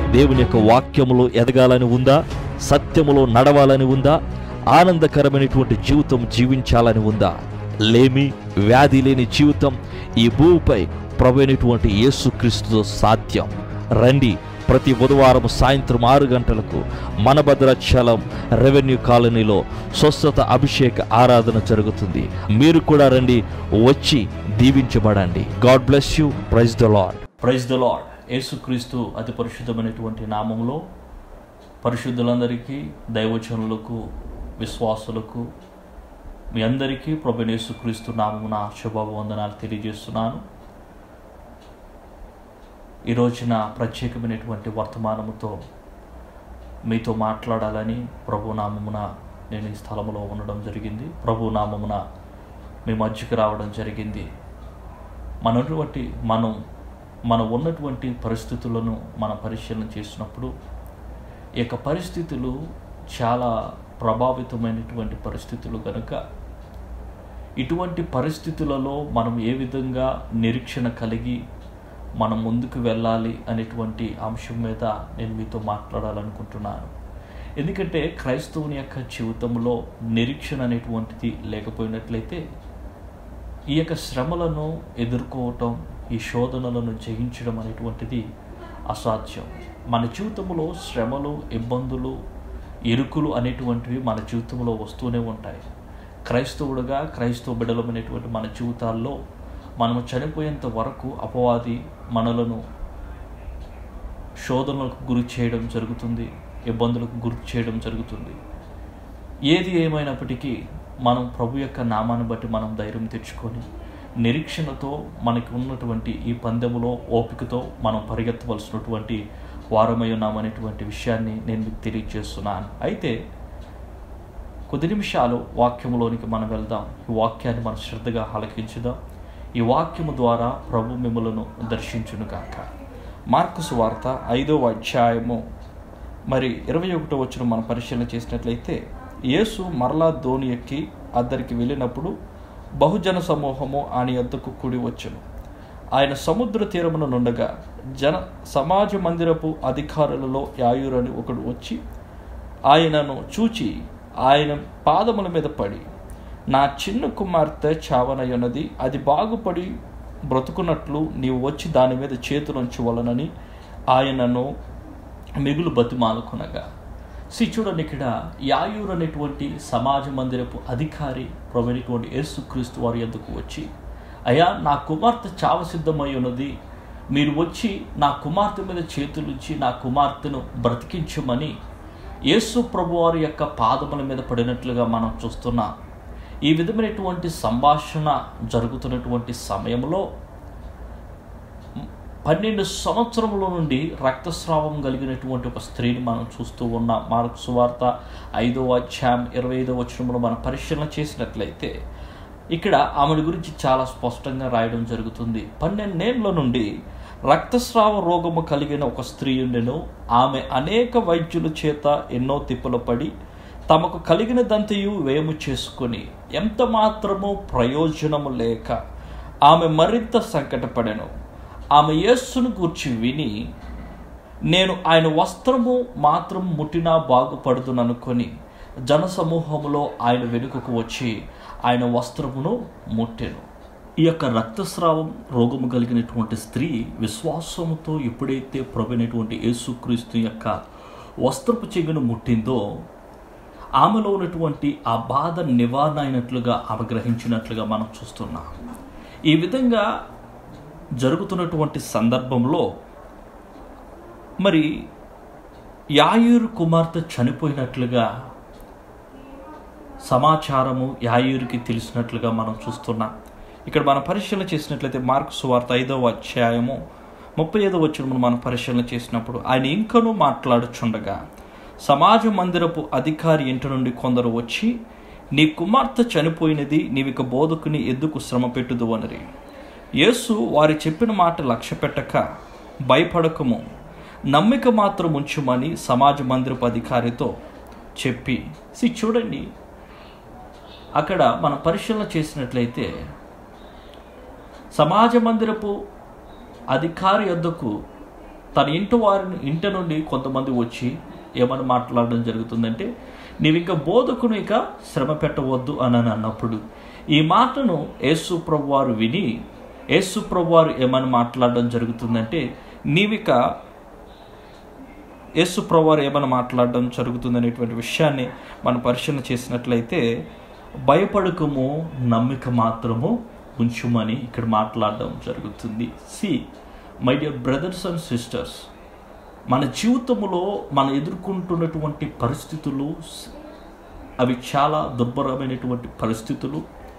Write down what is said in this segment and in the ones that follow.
దేవుని యొక్క వాక్యములో ఎదగాలని ఉందా సత్యములో నడవాలని ఉందా ఆనందకరమైనటువంటి జీవితం జీవించాలని ఉందా లేమి వ్యాధి లేని జీవితం ఈ భూమిపై ప్రభువైనటువంటి యేసుక్రీస్తుతో సాధ్యం రండి ప్రతి బుధవారం సాయంత్రం ఆరు గంటలకు మన భద్రాచలం రెవెన్యూ కాలనీలో స్వస్థత అభిషేక ఆరాధన జరుగుతుంది మీరు కూడా రండి వచ్చి దీవించబడండి God bless you praise the Lord praise the Lord యేసుక్రీస్తు అతి పరిశుద్ధమైనటువంటి నామములో పరిశుద్ధులందరికీ దైవజనులకు విశ్వాసులకు మీ అందరికీ ప్రభు యేసుక్రీస్తు నామమున శుభవందనాలు తెలియజేస్తున్నాను ఈ రోజున ప్రత్యేకమైనటువంటి వర్తమానముతో మీతో మాట్లాడాలని ప్రభు నామమున నేను ఈ స్థలంలో ఉండడం జరిగింది ప్రభు నామమున మీ మధ్యకి రావడం జరిగింది మనటువంటి మనం మనం ఉన్నటువంటి పరిస్థితులను మనం పరిశీలన చేసినప్పుడు ఈ యొక్క పరిస్థితులు చాలా ప్రభావితమైనటువంటి పరిస్థితులు కనుక ఇటువంటి పరిస్థితులలో మనం ఏ విధంగా నిరీక్షణ కలిగి మనం ముందుకు వెళ్ళాలి అనేటువంటి అంశం మీద నేను మీతో మాట్లాడాలనుకుంటున్నాను ఎందుకంటే క్రైస్తవుని యొక్క జీవితంలో నిరీక్షణ అనేటువంటిది లేకపోయినట్లయితే ఈ యొక్క శ్రమలను ఎదుర్కోవటం ఈ శోధనలను జయించడం అనేటువంటిది అసాధ్యం మన జీవితంలో శ్రమలు ఇబ్బందులు ఇరుకులు అనేటువంటివి మన జీవితంలో వస్తూనే ఉంటాయి క్రైస్తవుడుగా క్రైస్తవ బిడలమైనటువంటి మన జీవితాల్లో మనము చనిపోయేంత వరకు అపవాది మనలను శోధనలకు గురి చేయడం జరుగుతుంది ఇబ్బందులకు గురి చేయడం జరుగుతుంది ఏది ఏమైనప్పటికీ మనం ప్రభు యొక్క నామాన్ని బట్టి మనం ధైర్యం తెచ్చుకొని నిరీక్షణతో మనకి ఉన్నటువంటి ఈ పందెములో ఓపికతో మనం పరిగెత్తవలసినటువంటి వారమై ఉన్నామనేటువంటి విషయాన్ని నేను మీకు తెలియజేస్తున్నాను అయితే కొద్ది నిమిషాలు వాక్యంలోనికి మనం వెళ్దాం ఈ వాక్యాన్ని మనం శ్రద్ధగా ఆలకించుదాం ఈ వాక్యము ద్వారా ప్రభు మిమ్మలను దర్శించును కాక మార్కుసు వార్త ఐదవ అధ్యాయము మరి ఇరవై ఒకటో వచ్చిన మనం పరిశీలన చేసినట్లయితే యేసు మరలా ధోని ఎక్కి అద్దరికి వెళ్ళినప్పుడు బహుజన సమూహము ఆయన యొద్దకు కూడి వచ్చును ఆయన సముద్ర తీరమున నుండగా జన సమాజ మందిరపు అధికారులలో యాయురని ఒకడు వచ్చి ఆయనను చూచి ఆయన పాదముల మీద పడి నా చిన్న కుమార్తె చావనయున్నది అది బాగుపడి బ్రతుకున్నట్లు నీవు వచ్చి దాని మీద చేతులుంచి వలనని ఆయనను మిగులు బతిమాలుకునగా సి చూడండి ఇక్కడ యాయూర్ అనేటువంటి సమాజ మందిరపు అధికారి ప్రవైనటువంటి యేసుక్రీస్తు వారి ఎందుకు వచ్చి అయ్యా నా కుమార్తె చావ సిద్ధమై ఉన్నది మీరు వచ్చి నా కుమార్తె మీద చేతులుంచి నా కుమార్తెను బ్రతికించమని యేసు ప్రభు వారి యొక్క పాదముల మీద పడినట్లుగా మనం చూస్తున్నాం ఈ విధమైనటువంటి సంభాషణ జరుగుతున్నటువంటి సమయంలో పన్నెండు సంవత్సరముల నుండి రక్తస్రావం కలిగినటువంటి ఒక స్త్రీని మనం చూస్తూ ఉన్నాం మార్క్ సువార్త ఐదో అధ్యాయం ఇరవై ఐదో వచనంలో మనం పరిశీలన చేసినట్లయితే ఇక్కడ ఆమె గురించి చాలా స్పష్టంగా రాయడం జరుగుతుంది పన్నెండేళ్ల నుండి రక్తస్రావ రోగము కలిగిన ఒక స్త్రీ ఉండెను ఆమె అనేక వైద్యుల చేత ఎన్నో తిప్పలు పడి తమకు కలిగినదంతయు వేము చేసుకొని ఎంత మాత్రము ప్రయోజనము లేక ఆమె మరింత సంకటపడెను ఆమె యేస్సును గూర్చి విని నేను ఆయన వస్త్రము మాత్రం ముట్టినా బాగుపడుతుననుకొని జనసమూహములో ఆయన వెనుకకు వచ్చి ఆయన వస్త్రమును ముట్టెను ఈ యొక్క రక్తస్రావం రోగము కలిగినటువంటి స్త్రీ విశ్వాసముతో ఎప్పుడైతే ప్రభునటువంటి యేసుక్రీస్తు యొక్క వస్త్రపు చెగును ముట్టిందో ఆమెలో ఉన్నటువంటి ఆ బాధ నివారణ అయినట్లుగా ఆమె గ్రహించినట్లుగా మనం చూస్తున్నాం ఈ విధంగా జరుగుతున్నటువంటి సందర్భంలో మరి యాయూరు కుమార్తె చనిపోయినట్లుగా సమాచారము యాయూరికి తెలిసినట్లుగా మనం చూస్తున్నాం ఇక్కడ మనం పరిశీలన చేసినట్లయితే మార్కు సువార్త ఐదవ అధ్యాయము ముప్పై ఐదవ వచ్చిన మనం పరిశీలన చేసినప్పుడు ఆయన ఇంకనూ మాట్లాడుచుండగా సమాజ మందిరపు అధికారి ఇంటి నుండి కొందరు వచ్చి నీ కుమార్తె చనిపోయినది నీవిక బోధకుని ఎందుకు శ్రమ పెట్టుదు అనరి యేసు వారి చెప్పిన మాట లక్ష్య పెట్టక భయపడకము నమ్మిక మాత్రం ఉంచుమని సమాజ మందిరపు అధికారితో చెప్పి సి చూడండి అక్కడ మనం పరిశీలన చేసినట్లయితే సమాజ మందిరపు అధికారి వద్దకు తన ఇంటి వారిని ఇంటి నుండి కొంతమంది వచ్చి ఏమని మాట్లాడడం జరుగుతుందంటే నీవు ఇంకా బోధకును ఇక శ్రమ పెట్టవద్దు అని అని అన్నప్పుడు ఈ మాటను యేసు ప్రభు వారు విని యేసు ప్రభు వారు ఏమని మాట్లాడడం జరుగుతుందంటే నీవిక యేసు ప్రభు వారు ఏమని మాట్లాడడం జరుగుతుందనేటువంటి విషయాన్ని మనం పరిశీలన చేసినట్లయితే భయపడకము నమ్మిక మాత్రము ఉంచుమని ఇక్కడ మాట్లాడడం జరుగుతుంది see my dear brothers and sisters మన జీవితంలో మనం ఎదుర్కొంటున్నటువంటి పరిస్థితులు అవి చాలా దుర్భరమైనటువంటి పరిస్థితులు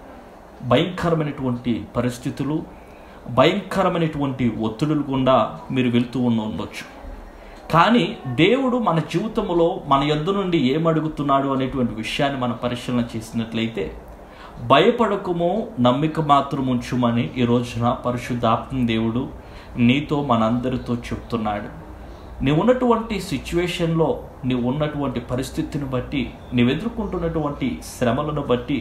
భయంకరమైనటువంటి పరిస్థితులు భయంకరమైనటువంటి ఒత్తిడులు గుండా మీరు వెళ్తూ ఉన్న ఉండొచ్చు కానీ దేవుడు మన జీవితంలో మన యొద్ద నుండి ఏమడుగుతున్నాడు అనేటువంటి విషయాన్ని మనం పరిశీలన చేసినట్లయితే భయపడకము నమ్మిక మాత్రం ఉంచుమని ఈ రోజున పరిశుద్ధాత్మ దేవుడు నీతో మనందరితో చెప్తున్నాడు నీవు ఉన్నటువంటి సిచ్యువేషన్లో నీవు ఉన్నటువంటి పరిస్థితిని బట్టి నీవు ఎదుర్కొంటున్నటువంటి శ్రమలను బట్టి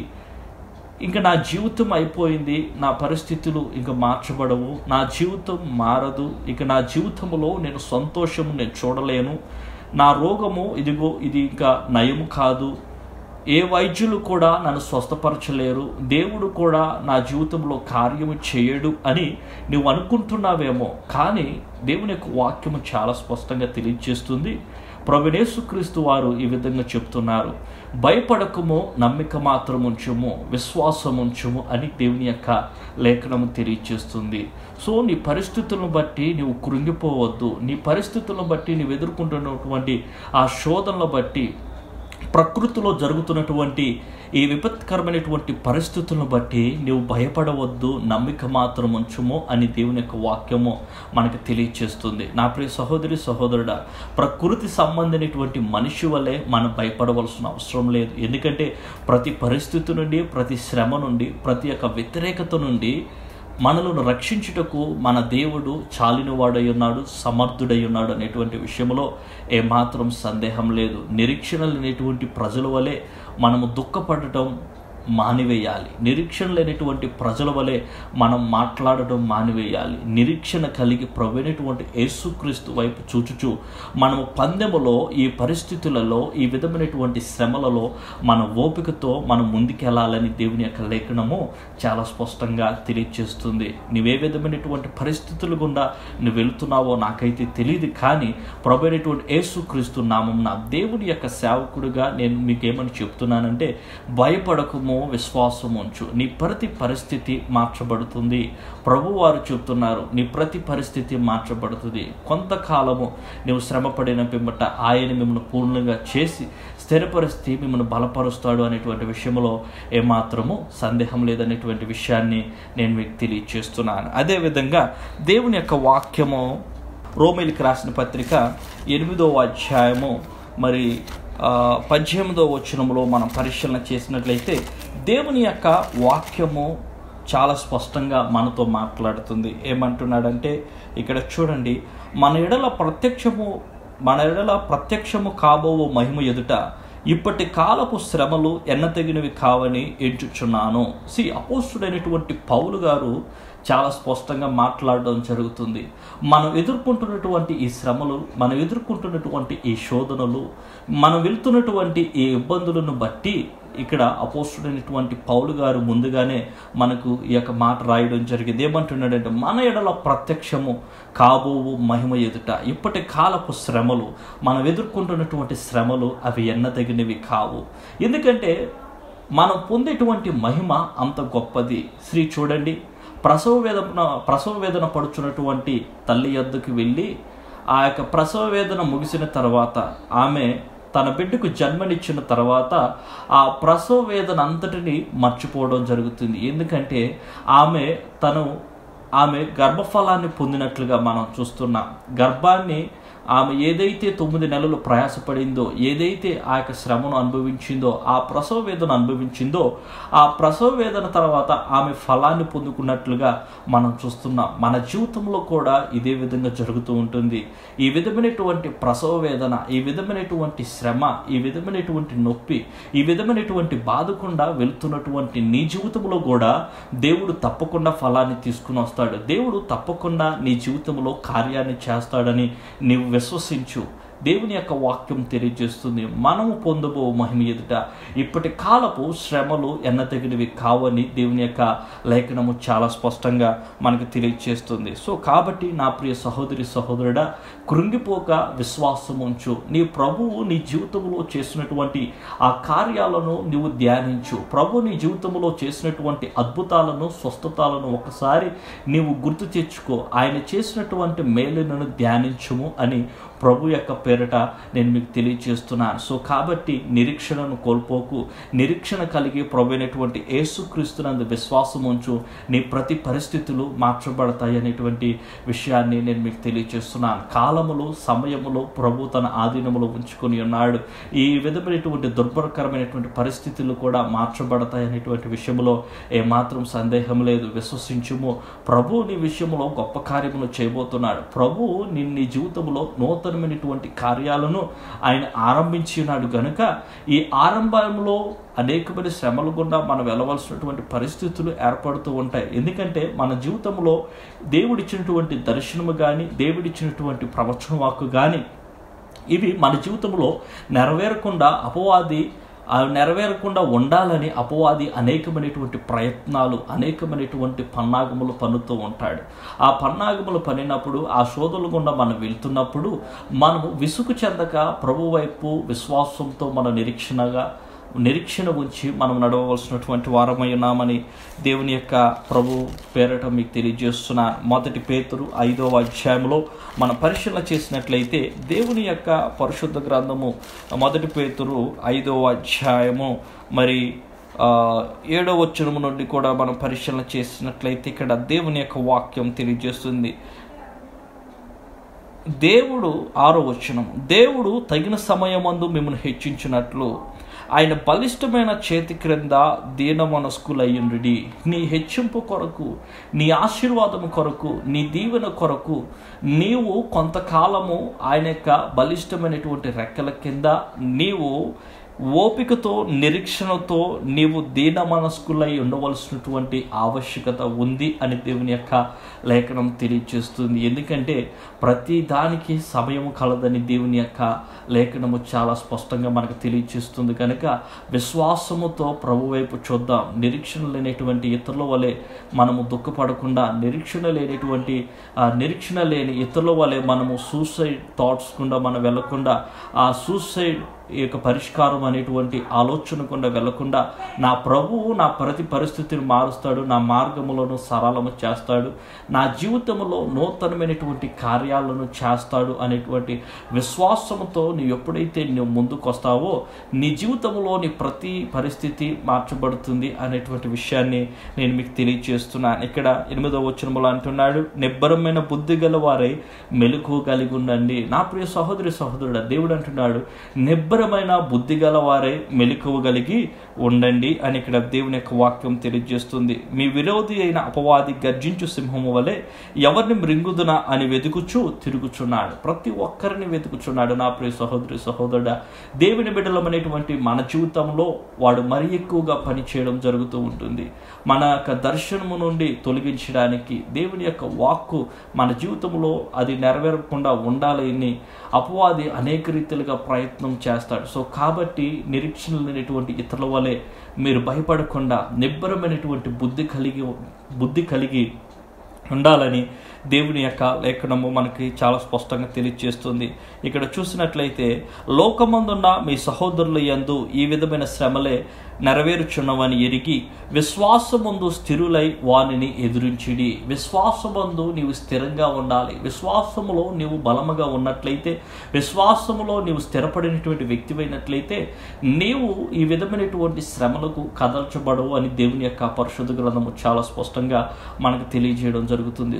ఇంకా నా జీవితం అయిపోయింది నా పరిస్థితులు ఇంకా మార్చబడవు నా జీవితం మారదు ఇక నా జీవితంలో నేను సంతోషం నేను చూడలేను నా రోగము ఇదిగో ఇది ఇంకా నయం కాదు ఏ వైద్యులు కూడా నన్ను స్వస్థపరచలేరు దేవుడు కూడా నా జీవితంలో కార్యము చేయడు అని నువ్వు అనుకుంటున్నావేమో కానీ దేవుని యొక్క వాక్యము చాలా స్పష్టంగా తెలియజేస్తుంది ప్రభునేసుక్రీస్తు వారు ఈ విధంగా చెప్తున్నారు భయపడకము నమ్మిక మాత్రం ఉంచుము విశ్వాసం ఉంచుము అని దేవుని యొక్క లేఖనము తెలియజేస్తుంది సో నీ పరిస్థితులను బట్టి నీవు కృంగిపోవద్దు నీ పరిస్థితులను బట్టి నీవు ఎదుర్కొంటున్నటువంటి ఆ శోధనలు బట్టి ప్రకృతిలో జరుగుతున్నటువంటి ఈ విపత్కరమైనటువంటి పరిస్థితులను బట్టి నీవు భయపడవద్దు నమ్మిక మాత్రం ఉంచుము అని దేవుని యొక్క వాక్యము మనకు తెలియచేస్తుంది నా ప్రియ సహోదరి సహోదరుడా ప్రకృతి సంబంధించినటువంటి మనిషి వల్లే మనం భయపడవలసిన అవసరం లేదు ఎందుకంటే ప్రతి పరిస్థితి నుండి ప్రతి శ్రమ నుండి ప్రతి ఒక్క వ్యతిరేకత నుండి మనలను రక్షించుటకు మన దేవుడు చాలినవాడై ఉన్నాడు సమర్థుడై ఉన్నాడు అనేటువంటి విషయంలో ఏమాత్రం సందేహం లేదు నిరీక్షణ లేనటువంటి ప్రజల వలె మనము దుఃఖపడటం మానివేయాలి నిరీక్షణ లేనటువంటి ప్రజల వలె మనం మాట్లాడటం మానివేయాలి నిరీక్షణ కలిగి ప్రవీణటువంటి యేసుక్రీస్తు వైపు చూచుచు మనము పందెములో ఈ పరిస్థితులలో ఈ విధమైనటువంటి శ్రమలలో మన ఓపికతో మనం ముందుకెళ్ళాలని దేవుని యొక్క లేఖనము చాలా స్పష్టంగా తెలియజేస్తుంది నువ్వే విధమైనటువంటి పరిస్థితులు గుండా నువ్వు వెళుతున్నావో నాకైతే తెలియదు కానీ ప్రభైనటువంటి యేసుక్రీస్తు నామం నా దేవుని యొక్క సేవకుడిగా నేను మీకేమని చెప్తున్నానంటే భయపడకము విశ్వాసం ఉంచు నీ ప్రతి పరిస్థితి మార్చబడుతుంది ప్రభు వారు చెప్తున్నారు నీ ప్రతి పరిస్థితి మార్చబడుతుంది కొంతకాలము నువ్వు శ్రమపడిన పిమ్మట ఆయన మిమ్మల్ని పూర్ణంగా చేసి స్థిరపరిస్తే మిమ్మల్ని బలపరుస్తాడు అనేటువంటి విషయంలో ఏమాత్రము సందేహం లేదనేటువంటి విషయాన్ని నేను మీకు తెలియచేస్తున్నాను అదేవిధంగా దేవుని యొక్క వాక్యము రోమిలికి రాసిన పత్రిక ఎనిమిదవ అధ్యాయము మరి పద్దెనిమిదవ వచనంలో మనం పరిశీలన చేసినట్లయితే దేవుని యొక్క వాక్యము చాలా స్పష్టంగా మనతో మాట్లాడుతుంది ఏమంటున్నాడంటే ఇక్కడ చూడండి మన ఎడల ప్రత్యక్షము మన ఎడల ప్రత్యక్షము కాబోవు మహిమ ఎదుట ఇప్పటి కాలపు శ్రమలు ఎన్నతగినవి కావని ఎంచుచున్నాను సి అపోస్తుడైనటువంటి పౌలు గారు చాలా స్పష్టంగా మాట్లాడడం జరుగుతుంది మనం ఎదుర్కొంటున్నటువంటి ఈ శ్రమలు మనం ఎదుర్కొంటున్నటువంటి ఈ శోధనలు మనం వెళ్తున్నటువంటి ఈ ఇబ్బందులను బట్టి ఇక్కడ అపోస్తుడైనటువంటి పౌలు గారు ముందుగానే మనకు ఈ యొక్క మాట రాయడం జరిగింది ఏమంటున్నాడంటే మన ఎడల ప్రత్యక్షము కాబోవు మహిమ ఎదుట ఇప్పటి కాలపు శ్రమలు మనం ఎదుర్కొంటున్నటువంటి శ్రమలు అవి ఎన్నదగినవి కావు ఎందుకంటే మనం పొందేటువంటి మహిమ అంత గొప్పది శ్రీ చూడండి ప్రసవ వేదన ప్రసవ వేదన పడుచున్నటువంటి తల్లి యొద్దకు వెళ్ళి ఆ యొక్క ప్రసవ వేదన ముగిసిన తర్వాత ఆమె తన బిడ్డకు జన్మనిచ్చిన తర్వాత ఆ ప్రసవ వేదన అంతటిని మర్చిపోవడం జరుగుతుంది ఎందుకంటే ఆమె తను ఆమె గర్భఫలాన్ని పొందినట్లుగా మనం చూస్తున్నాం గర్భాన్ని ఆమె ఏదైతే తొమ్మిది నెలలు ప్రయాసపడిందో ఏదైతే ఆ యొక్క శ్రమను అనుభవించిందో ఆ ప్రసవ వేదన అనుభవించిందో ఆ ప్రసవ వేదన తర్వాత ఆమె ఫలాన్ని పొందుకున్నట్లుగా మనం చూస్తున్నాం మన జీవితంలో కూడా ఇదే విధంగా జరుగుతూ ఉంటుంది ఈ విధమైనటువంటి ప్రసవ వేదన ఈ విధమైనటువంటి శ్రమ ఈ విధమైనటువంటి నొప్పి ఈ విధమైనటువంటి బాధకుండా వెళ్తున్నటువంటి నీ జీవితంలో కూడా దేవుడు తప్పకుండా ఫలాన్ని తీసుకుని వస్తాడు దేవుడు తప్పకుండా నీ జీవితంలో కార్యాన్ని చేస్తాడని నీవు విశ్వసించు దేవుని యొక్క వాక్యం తెలియజేస్తుంది మనము పొందబో మహిమ ఎదుట ఇప్పటి కాలపు శ్రమలు ఎన్నతగినవి కావని దేవుని యొక్క లేఖనము చాలా స్పష్టంగా మనకు తెలియజేస్తుంది సో కాబట్టి నా ప్రియ సహోదరి సహోదరుడా కృంగిపోక విశ్వాసం ఉంచు నీ ప్రభువు నీ జీవితంలో చేసినటువంటి ఆ కార్యాలను నీవు ధ్యానించు ప్రభు నీ జీవితంలో చేసినటువంటి అద్భుతాలను స్వస్థతాలను ఒకసారి నీవు గుర్తు తెచ్చుకో ఆయన చేసినటువంటి మేలులను ధ్యానించుము అని ప్రభు యొక్క పేరిట నేను మీకు తెలియజేస్తున్నాను సో కాబట్టి నిరీక్షణను కోల్పోకు నిరీక్షణ కలిగి ప్రభు అయినటువంటి యేసుక్రీస్తునందు విశ్వాసం ఉంచు నీ ప్రతి పరిస్థితులు మార్చబడతాయి అనేటువంటి విషయాన్ని నేను మీకు తెలియజేస్తున్నాను కాలములు సమయములు ప్రభు తన ఆధీనములో ఉంచుకొని ఉన్నాడు ఈ విధమైనటువంటి దుర్భరకరమైనటువంటి పరిస్థితులు కూడా మార్చబడతాయి అనేటువంటి విషయంలో ఏమాత్రం సందేహం లేదు విశ్వసించుము ప్రభు నీ విషయంలో గొప్ప కార్యములు చేయబోతున్నాడు ప్రభు నీ నీ జీవితంలో నూతనమైనటువంటి కార్యాలను ఆయన ఆరంభించి ఉన్నాడు గనుక ఈ ఆరంభంలో అనేకమైన శ్రమల గుండా మనం వెళ్ళవలసినటువంటి పరిస్థితులు ఏర్పడుతూ ఉంటాయి ఎందుకంటే మన జీవితంలో దేవుడిచ్చినటువంటి దర్శనము కానీ దేవుడిచ్చినటువంటి ప్రవచన వాక్కు కానీ ఇవి మన జీవితంలో నెరవేరకుండా అపవాది అవి నెరవేరకుండా ఉండాలని అపవాది అనేకమైనటువంటి ప్రయత్నాలు అనేకమైనటువంటి పన్నాగములు పన్నుతూ ఉంటాడు ఆ పన్నాగములు పనినప్పుడు ఆ శోధుల గుండా మనం వెళ్తున్నప్పుడు మనము విసుగు చెందక ప్రభు వైపు విశ్వాసంతో మన నిరీక్షణగా నిరీక్షణ ఉంచి మనం నడవవలసినటువంటి వారమై ఉన్నామని దేవుని యొక్క ప్రభు పేరట మీకు తెలియజేస్తున్నాను మొదటి పేతురు ఐదవ అధ్యాయంలో మనం పరిశీలన చేసినట్లయితే దేవుని యొక్క పరిశుద్ధ గ్రంథము మొదటి పేతురు ఐదవ అధ్యాయము మరి ఆ, ఏడవ వచనము నుండి కూడా మనం పరిశీలన చేసినట్లయితే ఇక్కడ దేవుని యొక్క వాక్యం తెలియజేస్తుంది దేవుడు ఆరో వచనం దేవుడు తగిన సమయమందు మిమ్మల్ని హెచ్చించినట్లు ఆయన బలిష్టమైన చేతి క్రింద దీన మనస్కులయ్యుండి నీ హెచ్చింపు కొరకు నీ ఆశీర్వాదము కొరకు నీ దీవెన కొరకు నీవు కొంతకాలము ఆయన యొక్క బలిష్టమైనటువంటి రెక్కల కింద నీవు ఓపికతో నిరీక్షణతో నీవు దీన మనస్కులై ఉండవలసినటువంటి ఆవశ్యకత ఉంది అని దేవుని యొక్క లేఖనం తెలియజేస్తుంది ఎందుకంటే ప్రతి దానికి సమయం కలదని దేవుని యొక్క లేఖనము చాలా స్పష్టంగా మనకు తెలియజేస్తుంది కనుక విశ్వాసముతో ప్రభు వైపు చూద్దాం నిరీక్షణ లేనటువంటి ఇతరుల వలె మనము దుఃఖపడకుండా నిరీక్షణ లేనటువంటి ఆ నిరీక్షణ లేని ఇతరుల వలె మనము సూసైడ్ థాట్స్ గుండా మనం వెళ్లకుండా ఆ సూసైడ్ ఈ యొక్క పరిష్కారం అనేటువంటి ఆలోచన గుండా వెళ్లకుండా నా ప్రభువు నా ప్రతి పరిస్థితిని మారుస్తాడు నా మార్గములను సరళము చేస్తాడు నా జీవితంలో నూతనమైనటువంటి కార్యాలను చేస్తాడు అనేటువంటి విశ్వాసముతో నీవు ఎప్పుడైతే నువ్వు ముందుకు వస్తావో నీ జీవితంలో నీ ప్రతి పరిస్థితి మార్చబడుతుంది అనేటువంటి విషయాన్ని నేను మీకు తెలియజేస్తున్నాను ఇక్కడ ఎనిమిదవ వచనములు అంటున్నాడు నిబ్బరమైన బుద్ధి గల వారై మెలకు కలిగి ఉండండి నా ప్రియ సహోదరి సహోదరుడు దేవుడు అంటున్నాడు నిబ్బరమైన బుద్ధి గల వారై మెలకువగలిగి ఉండండి అని ఇక్కడ దేవుని యొక్క వాక్యం తెలియజేస్తుంది మీ విరోధి అయిన అపవాది గర్జించు సింహము వలె ఎవరిని మృంగుదునా అని వెతుకుచూ తిరుగుచున్నాడు ప్రతి ఒక్కరిని వెతుకుచున్నాడు నా ప్రియ సహోదరి సహోదరుడ దేవుని బిడ్డలమైనటువంటి మన జీవితంలో వాడు మరి ఎక్కువగా పనిచేయడం జరుగుతూ ఉంటుంది మన యొక్క దర్శనము నుండి తొలగించడానికి దేవుని యొక్క వాక్కు మన జీవితంలో అది నెరవేరకుండా ఉండాలని అపవాది అనేక రీతిలుగా ప్రయత్నం చేస్తాడు సో కాబట్టి నిరీక్షణ లేనటువంటి ఇతరుల వలె మీరు భయపడకుండా నిబ్బరమైనటువంటి బుద్ధి కలిగి బుద్ధి కలిగి ఉండాలని దేవుని యొక్క లేఖనము మనకి చాలా స్పష్టంగా తెలియజేస్తుంది ఇక్కడ చూసినట్లయితే లోకమందున్న మీ సహోదరుల యందు ఈ విధమైన శ్రమలే నెరవేరుచున్నవని ఎరిగి విశ్వాసమందు స్థిరులై వానిని ఎదురించిడి విశ్వాసమందు నీవు స్థిరంగా ఉండాలి విశ్వాసములో నీవు బలముగా ఉన్నట్లయితే విశ్వాసములో నీవు స్థిరపడినటువంటి వ్యక్తివైనట్లయితే నీవు ఈ విధమైనటువంటి శ్రమలకు కదల్చబడవు అని దేవుని యొక్క పరిశుద్ధ గ్రంథము చాలా స్పష్టంగా మనకు తెలియజేయడం జరుగుతుంది సో కాబట్టి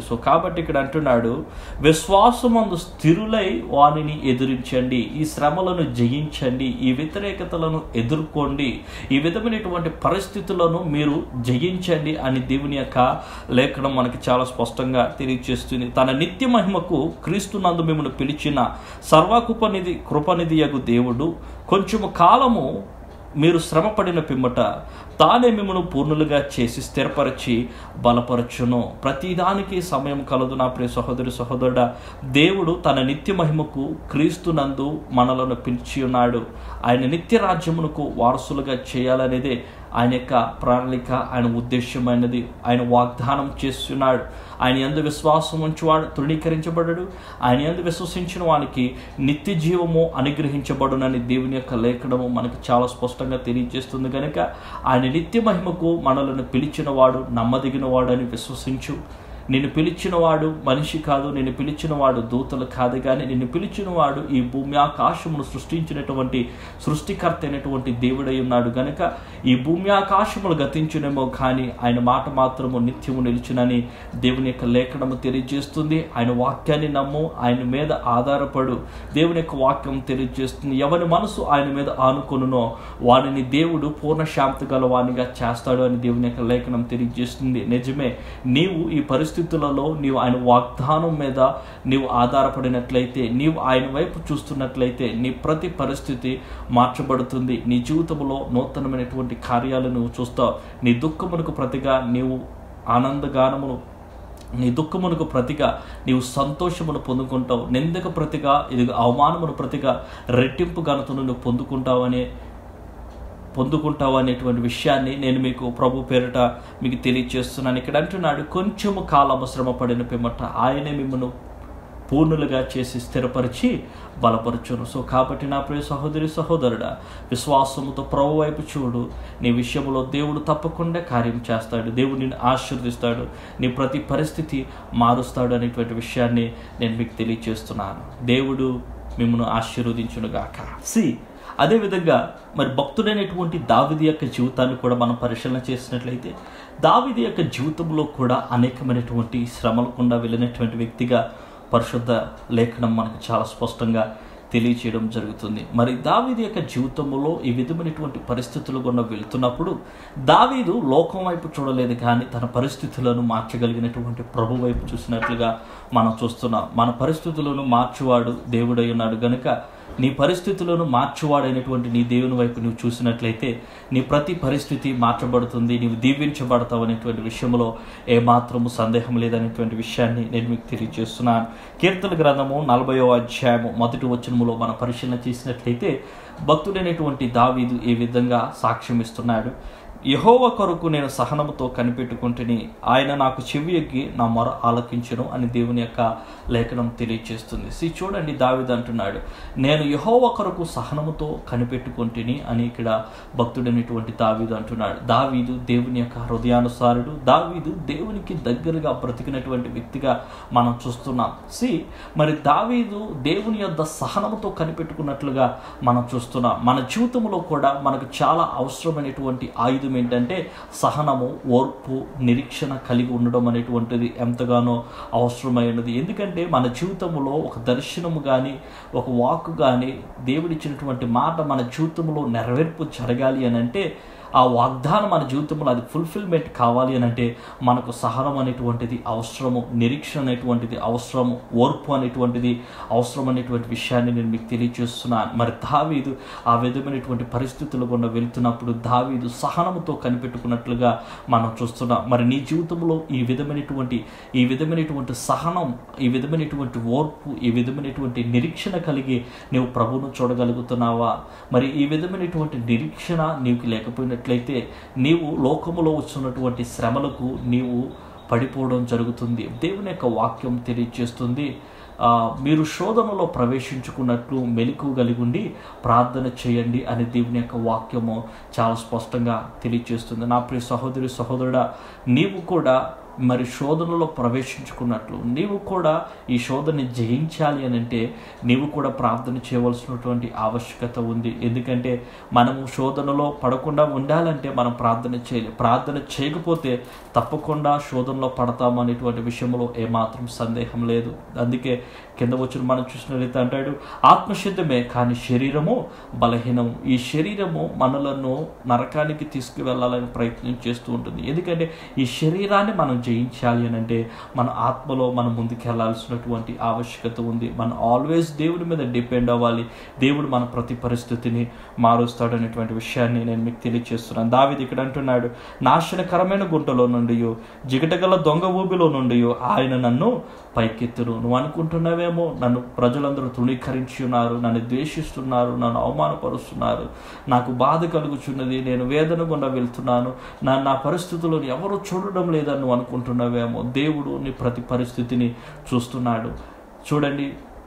కాబట్టి ఇక్కడ అంటున్నాడు విశ్వాసమందు స్థిరులై వానిని ఎదిరించండి ఈ శ్రమలను జయించండి ఈ వ్యతిరేకతలను ఎదుర్కోండి ఈ విధమైనటువంటి పరిస్థితులను మీరు జయించండి అని దేవుని యొక్క లేఖనం మనకి చాలా స్పష్టంగా తెలియజేస్తుంది తన నిత్య మహిమకు క్రీస్తునందు మిమ్మల్ని పిలిచిన సర్వకృపనిధి కృపనిధి యగు దేవుడు కొంచెము కాలము మీరు శ్రమపడిన పిమ్మట తానే మిమ్మల్ని పూర్ణులుగా చేసి స్థిరపరిచి బలపరచును ప్రతిదానికి సమయం కలదు నా ప్రియ సహోదరి సహోదరుడ దేవుడు తన నిత్య మహిమకు క్రీస్తునందు మనలను పిలిచి ఉన్నాడు ఆయన నిత్య రాజ్యమునకు వారసులుగా చేయాలనేదే ఆయన యొక్క ప్రణాళిక ఆయన ఉద్దేశమైనది ఆయన వాగ్దానం చేస్తున్నాడు ఆయన ఎందు విశ్వాసం ఉంచువాడు తృణీకరించబడడు ఆయన ఎందు విశ్వసించిన వానికి నిత్య జీవము అనుగ్రహించబడునని దేవుని యొక్క లేఖనము మనకు చాలా స్పష్టంగా తెలియజేస్తుంది కనుక ఆయన నిత్య మహిమకు మనలను పిలిచిన వాడు నమ్మదగిన వాడు అని విశ్వసించు నిన్ను పిలిచినవాడు మనిషి కాదు నిన్ను పిలిచినవాడు దూతలు కాదు కానీ నిన్ను పిలిచినవాడు ఈ భూమి ఆకాశమును సృష్టించినటువంటి సృష్టికర్త అయినటువంటి దేవుడై ఉన్నాడు గనుక ఈ భూమి ఆకాశములు గతించునేమో కానీ ఆయన మాట మాత్రము నిత్యము నిలిచినని దేవుని యొక్క లేఖనము తెలియజేస్తుంది ఆయన వాక్యాన్ని నమ్ము ఆయన మీద ఆధారపడు దేవుని యొక్క వాక్యం తెలియజేస్తుంది ఎవరి మనసు ఆయన మీద ఆనుకొనునో వాడిని దేవుడు పూర్ణ శాంతి గల వానిగా చేస్తాడు అని దేవుని యొక్క లేఖనం తెలియజేస్తుంది నిజమే నీవు ఈ పరిస్థితులలో నీవు ఆయన వాగ్దానం మీద నీవు ఆధారపడినట్లయితే నీవు ఆయన వైపు చూస్తున్నట్లయితే నీ ప్రతి పరిస్థితి మార్చబడుతుంది నీ జీవితంలో నూతనమైనటువంటి కార్యాలు నువ్వు చూస్తావు నీ దుఃఖమునకు ప్రతిగా నీవు ఆనందగానమును నీ దుఃఖమునకు ప్రతిగా నీవు సంతోషమును పొందుకుంటావు నిందకు ప్రతిగా ఇది అవమానమును ప్రతిగా రెట్టింపు ఘనతను నువ్వు పొందుకుంటావనే పొందుకుంటావు అనేటువంటి విషయాన్ని నేను మీకు ప్రభు పేరిట మీకు తెలియజేస్తున్నాను ఇక్కడ అంటున్నాడు కొంచెము కాలము శ్రమ పడిన పిమ్మట ఆయనే మిమ్మల్ని పూర్ణులుగా చేసి స్థిరపరిచి బలపరచును సో కాబట్టి నా ప్రియ సహోదరి సహోదరుడా విశ్వాసముతో ప్రభు వైపు చూడు నీ విషయంలో దేవుడు తప్పకుండా కార్యం చేస్తాడు దేవుడు నిన్ను ఆశీర్దిస్తాడు నీ ప్రతి పరిస్థితి మారుస్తాడు అనేటువంటి విషయాన్ని నేను మీకు తెలియజేస్తున్నాను దేవుడు మిమ్మల్ని ఆశీర్వదించునుగాక సి అదేవిధంగా మరి భక్తుడైనటువంటి దావిది యొక్క జీవితాన్ని కూడా మనం పరిశీలన చేసినట్లయితే దావిది యొక్క జీవితంలో కూడా అనేకమైనటువంటి శ్రమలు గుండా వెళ్ళినటువంటి వ్యక్తిగా పరిశుద్ధ లేఖనం మనకు చాలా స్పష్టంగా తెలియచేయడం జరుగుతుంది మరి దావీదు యొక్క జీవితంలో ఈ విధమైనటువంటి పరిస్థితులు గుండా వెళ్తున్నప్పుడు దావీదు లోకం వైపు చూడలేదు కానీ తన పరిస్థితులను మార్చగలిగినటువంటి ప్రభు వైపు చూసినట్లుగా మనం చూస్తున్నాం మన పరిస్థితులను మార్చువాడు దేవుడై ఉన్నాడు గనుక నీ పరిస్థితులను మార్చువాడైనటువంటి నీ దేవుని వైపు నువ్వు చూసినట్లయితే నీ ప్రతి పరిస్థితి మార్చబడుతుంది నీవు దీవించబడతావు అనేటువంటి విషయంలో ఏమాత్రము సందేహం లేదనేటువంటి విషయాన్ని నేను మీకు తెలియజేస్తున్నాను కీర్తన గ్రంథము నలభయో అధ్యాయము మొదటి వచనములో మనం పరిశీలన చేసినట్లయితే భక్తుడైనటువంటి దావీదు ఈ విధంగా సాక్ష్యం ఇస్తున్నాడు యహోవ కొరకు నేను సహనముతో కనిపెట్టుకుంటుని ఆయన నాకు చెవి ఎక్కి నా మొర ఆలకించను అని దేవుని యొక్క లేఖనం తెలియచేస్తుంది సి చూడండి దావిదు అంటున్నాడు నేను యహోవ కొరకు సహనముతో కనిపెట్టుకుంటుని అని ఇక్కడ భక్తుడైనటువంటి దావీదు అంటున్నాడు దావీదు దేవుని యొక్క హృదయానుసారుడు దావీదు దేవునికి దగ్గరగా బ్రతికినటువంటి వ్యక్తిగా మనం చూస్తున్నాం సి మరి దావీదు దేవుని యొక్క సహనముతో కనిపెట్టుకున్నట్లుగా మనం చూస్తున్నాం మన జీవితంలో కూడా మనకు చాలా అవసరమైనటువంటి ఆయుధం ఏంటంటే సహనము ఓర్పు నిరీక్షణ కలిగి ఉండడం అనేటువంటిది ఎంతగానో అవసరమైనది ఎందుకంటే మన జీవితంలో ఒక దర్శనము కానీ ఒక వాక్ కానీ దేవుడిచ్చినటువంటి మాట మన జీవితంలో నెరవేర్పు జరగాలి అని అంటే ఆ వాగ్దానం మన జీవితంలో అది ఫుల్ఫిల్మెంట్ కావాలి అని అంటే మనకు సహనం అనేటువంటిది అవసరము నిరీక్షణ అనేటువంటిది అవసరము ఓర్పు అనేటువంటిది అవసరం అనేటువంటి విషయాన్ని నేను మీకు తెలియజేస్తున్నాను మరి దావీదు ఆ విధమైనటువంటి పరిస్థితులు గుండా వెళ్తున్నప్పుడు దావీదు సహనముతో కనిపెట్టుకున్నట్లుగా మనం చూస్తున్నాం మరి నీ జీవితంలో ఈ విధమైనటువంటి ఈ విధమైనటువంటి సహనం ఈ విధమైనటువంటి ఓర్పు ఈ విధమైనటువంటి నిరీక్షణ కలిగి నీవు ప్రభువును చూడగలుగుతున్నావా మరి ఈ విధమైనటువంటి నిరీక్షణ నీకు లేకపోయినట్లయితే నీవు లోకములో వస్తున్నటువంటి శ్రమలకు నీవు పడిపోవడం జరుగుతుంది దేవుని యొక్క వాక్యం తెలియజేస్తుంది ఆ, మీరు శోధనలో ప్రవేశించుకున్నట్లు మెలకు కలిగి ఉండి ప్రార్థన చేయండి అని దేవుని యొక్క వాక్యము చాలా స్పష్టంగా తెలియజేస్తుంది నా ప్రియ సహోదరి సహోదరుడా నీవు కూడా మరి శోధనలో ప్రవేశించుకున్నట్లు నీవు కూడా ఈ శోధనని జయించాలి అని అంటే నీవు కూడా ప్రార్థన చేయవలసినటువంటి ఆవశ్యకత ఉంది ఎందుకంటే మనము శోధనలో పడకుండా ఉండాలంటే మనం ప్రార్థన చేయాలి ప్రార్థన చేయకపోతే తప్పకుండా శోధనలో పడతాము అనేటువంటి విషయంలో ఏమాత్రం సందేహం లేదు అందుకే కింద వచ్చిన మనం చూసినట్లయితే అంటాడు ఆత్మశుద్ధమే కానీ శరీరము బలహీనం ఈ శరీరము మనలను నరకానికి తీసుకువెళ్ళాలని ప్రయత్నం చేస్తూ ఉంటుంది ఎందుకంటే ఈ శరీరాన్ని మనం జయించాలి అని అంటే మన ఆత్మలో మనం ముందుకెళ్లాల్సినటువంటి ఆవశ్యకత ఉంది మనం ఆల్వేస్ దేవుడి మీద డిపెండ్ అవ్వాలి దేవుడు మన ప్రతి పరిస్థితిని మారుస్తాడు అనేటువంటి విషయాన్ని నేను మీకు తెలియజేస్తున్నాను దావిది ఇక్కడ అంటున్నాడు నాశనకరమైన గుంటలో నుండి జిగటగల దొంగ ఊబిలో నుండి ఆయన నన్ను పైకెత్తును నువ్వు అనుకుంటున్నావేమో నన్ను ప్రజలందరూ తృణీకరించి ఉన్నారు నన్ను ద్వేషిస్తున్నారు నన్ను అవమానపరుస్తున్నారు నాకు బాధ కలుగుచున్నది నేను వేదన గుండా వెళ్తున్నాను నా నా పరిస్థితులను ఎవరు చూడడం లేదని నువ్వు అనుకుంటున్నావేమో దేవుడు నీ ప్రతి పరిస్థితిని చూస్తున్నాడు చూడండి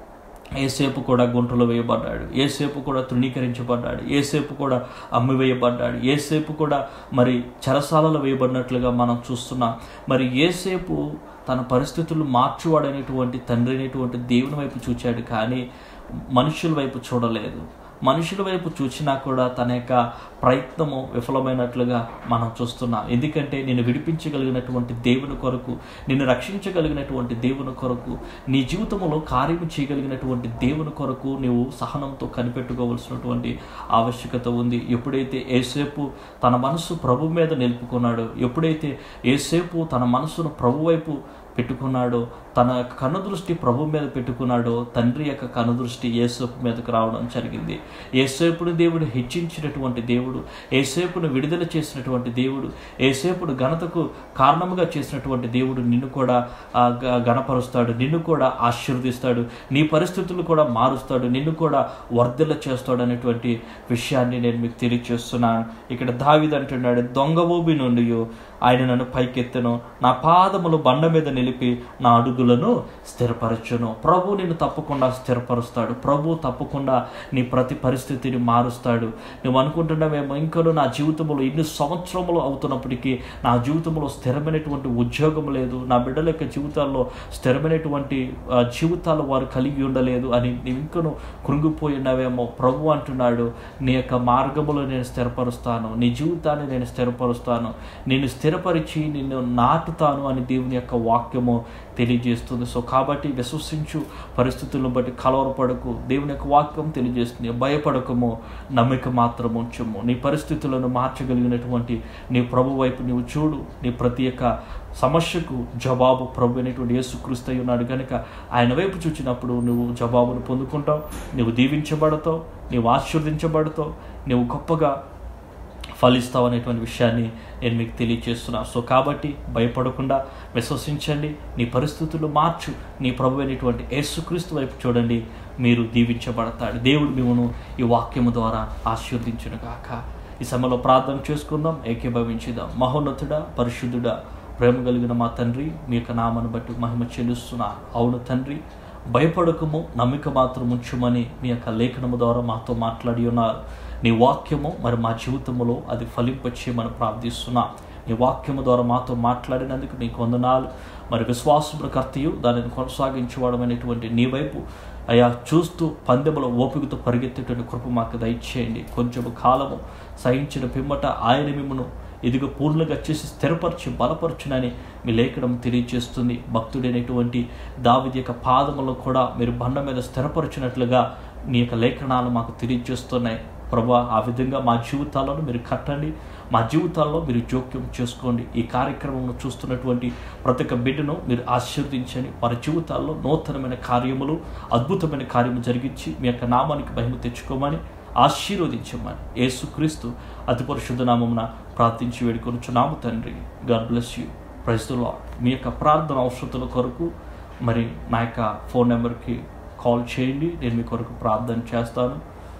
ఏసేపు కూడా గుంటలో వేయబడ్డాడు ఏసేపు కూడా తృణీకరించబడ్డాడు ఏసేపు కూడా అమ్మివేయబడ్డాడు ఏసేపు కూడా మరి చెరసాలలో వేయబడినట్లుగా మనం చూస్తున్నాం మరి ఏసేపు తన పరిస్థితులు మార్చువాడనేటువంటి తండ్రి అనేటువంటి దేవుని వైపు చూచాడు కానీ మనుషుల వైపు చూడలేదు మనుషుల వైపు చూసినా కూడా తన యొక్క ప్రయత్నము విఫలమైనట్లుగా మనం చూస్తున్నాం ఎందుకంటే నేను విడిపించగలిగినటువంటి దేవుని కొరకు నిన్ను రక్షించగలిగినటువంటి దేవుని కొరకు నీ జీవితంలో కార్యము చేయగలిగినటువంటి దేవుని కొరకు నీవు సహనంతో కనిపెట్టుకోవలసినటువంటి ఆవశ్యకత ఉంది ఎప్పుడైతే ఏసేపు తన మనసు ప్రభు మీద నిలుపుకున్నాడో ఎప్పుడైతే ఏసేపు తన మనసును ప్రభు వైపు పెట్టుకున్నాడో తన యొక్క కనుదృష్టి ప్రభు మీద పెట్టుకున్నాడో తండ్రి యొక్క కనుదృష్టి ఏసేపు మీదకు రావడం జరిగింది ఏసేపును దేవుడు హెచ్చించినటువంటి దేవుడు ఏసేపును విడుదల చేసినటువంటి దేవుడు ఏసేపును ఘనతకు కారణముగా చేసినటువంటి దేవుడు నిన్ను కూడా ఆ, గ- గణపరుస్తాడు నిన్ను కూడా ఆశీర్వదిస్తాడు నీ పరిస్థితులు కూడా మారుస్తాడు నిన్ను కూడా వర్ధల చేస్తాడు అనేటువంటి విషయాన్ని నేను మీకు తెలియచేస్తున్నాను ఇక్కడ దావిది అంటున్నాడు దొంగ ఊబి నుండి ఆయన నన్ను పైకెత్తెను నా పాదములు బండ మీద నిలిపి నా అడుగులను స్థిరపరచును ప్రభు నిన్ను తప్పకుండా స్థిరపరుస్తాడు ప్రభు తప్పకుండా నీ ప్రతి పరిస్థితిని మారుస్తాడు నువ్వు అనుకుంటున్నావేమో ఇంకను నా జీవితంలో ఇన్ని సంవత్సరములు అవుతున్నప్పటికీ నా జీవితంలో స్థిరమైనటువంటి ఉద్యోగం లేదు నా బిడ్డల యొక్క జీవితాల్లో స్థిరమైనటువంటి ఆ, జీవితాలు వారు కలిగి ఉండలేదు అని నీవు ఇంకను కృంగిపోయి ఉన్నావేమో ప్రభు అంటున్నాడు నీ యొక్క మార్గములో నేను స్థిరపరుస్తాను నీ జీవితాన్ని నేను స్థిరపరుస్తాను నేను స్థిరపరిచి నిన్ను నాటుతాను అని దేవుని యొక్క వాక్యము తెలియజేస్తుంది సో కాబట్టి విశ్వసించు పరిస్థితులను బట్టి కలవరపడకు దేవుని యొక్క వాక్యం తెలియజేస్తుంది భయపడకము నమ్మిక మాత్రం ఉంచము నీ పరిస్థితులను మార్చగలిగినటువంటి నీ ప్రభు వైపు నీవు చూడు నీ ప్రతి ఒక్క సమస్యకు జవాబు ప్రభు అనేటువంటి యేసుక్రీస్తు అయి ఉన్నాడు కనుక ఆయన వైపు చూచినప్పుడు నువ్వు జవాబును పొందుకుంటావు నువ్వు దీవించబడతావు నీవు ఆశీర్వదించబడతావు నువ్వు గొప్పగా ఫలిస్తావు అనేటువంటి విషయాన్ని నేను మీకు తెలియజేస్తున్నాను సో కాబట్టి భయపడకుండా విశ్వసించండి నీ పరిస్థితులు మార్చు నీ ప్రభు అయినటువంటి యేసుక్రీస్తు వైపు చూడండి మీరు దీవించబడతాడు దేవుడు మిమ్మను ఈ వాక్యము ద్వారా ఆశీర్వదించును గాక ఈ సమయంలో ప్రార్థన చేసుకుందాం ఏకీభవించుదాం మహోన్నతుడా పరిశుద్ధుడా ప్రేమ కలిగిన మా తండ్రి మీ యొక్క నామను బట్టి మహిమ చెల్లిస్తున్నాను అవును తండ్రి భయపడకము నమ్మిక మాత్రం ఉంచుమని మీ యొక్క లేఖనము ద్వారా మాతో మాట్లాడి ఉన్నారు నీ వాక్యము మరి మా జీవితంలో అది ఫలింపచేయమని ప్రార్థిస్తున్నా నీ వాక్యము ద్వారా మాతో మాట్లాడినందుకు నీకు వందనాలు మరి విశ్వాసముల కర్తయు దానిని కొనసాగించేవాడమైనటువంటి నీ వైపు అయా చూస్తూ పందెముల ఓపికతో పరిగెత్తేటువంటి కృప మాకు దయచేయండి కొంచెము కాలము సహించిన పిమ్మట ఆయన మిమ్మను ఇదిగో పూర్ణంగా చేసి స్థిరపరచి బలపరచునని మీ లేఖనం తెలియజేస్తుంది భక్తుడైనటువంటి దావిది యొక్క పాదములో కూడా మీరు బండ మీద స్థిరపరచినట్లుగా నీ యొక్క లేఖనాలు మాకు తెలియజేస్తున్నాయి ప్రభా ఆ విధంగా మా జీవితాలను మీరు కట్టండి మా జీవితాల్లో మీరు జోక్యం చేసుకోండి ఈ కార్యక్రమంలో చూస్తున్నటువంటి ప్రతి ఒక్క బిడ్డను మీరు ఆశీర్వదించండి వారి జీవితాల్లో నూతనమైన కార్యములు అద్భుతమైన కార్యము జరిగించి మీ యొక్క నామానికి మహిమ తెచ్చుకోమని ఆశీర్వదించమని యేసుక్రీస్తు అతి పరిశుద్ధ నామమున ప్రార్థించి వేడుకొనుచున్నాము తండ్రి గాడ్ బ్లెస్ యూ ప్రజలో మీ యొక్క ప్రార్థన అవసరతల కొరకు మరి నా యొక్క ఫోన్ నెంబర్కి కాల్ చేయండి నేను మీ కొరకు ప్రార్థన చేస్తాను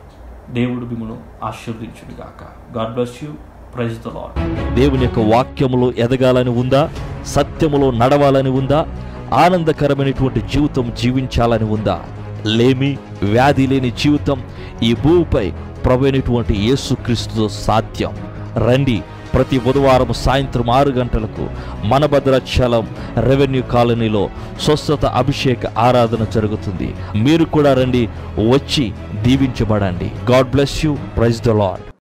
దేవుడు మిమ్మల్ని ఆశీర్వదించును గాక God bless you praise the Lord దేవుని యొక్క వాక్యములో ఎదగాలని ఉందా సత్యములో నడవాలని ఉందా ఆనందకరమైనటువంటి జీవితం జీవించాలని ఉందా లేమి వ్యాధి లేని జీవితం ఈ భూమిపై ప్రభు అయినటువంటి యేసుక్రీస్తుతో సాధ్యం రండి ప్రతి బుధవారం సాయంత్రం ఆరు గంటలకు మన భద్రాచలం రెవెన్యూ కాలనీలో స్వస్థత అభిషేక ఆరాధన జరుగుతుంది మీరు కూడా రండి వచ్చి దీవించబడండి God bless you praise the lord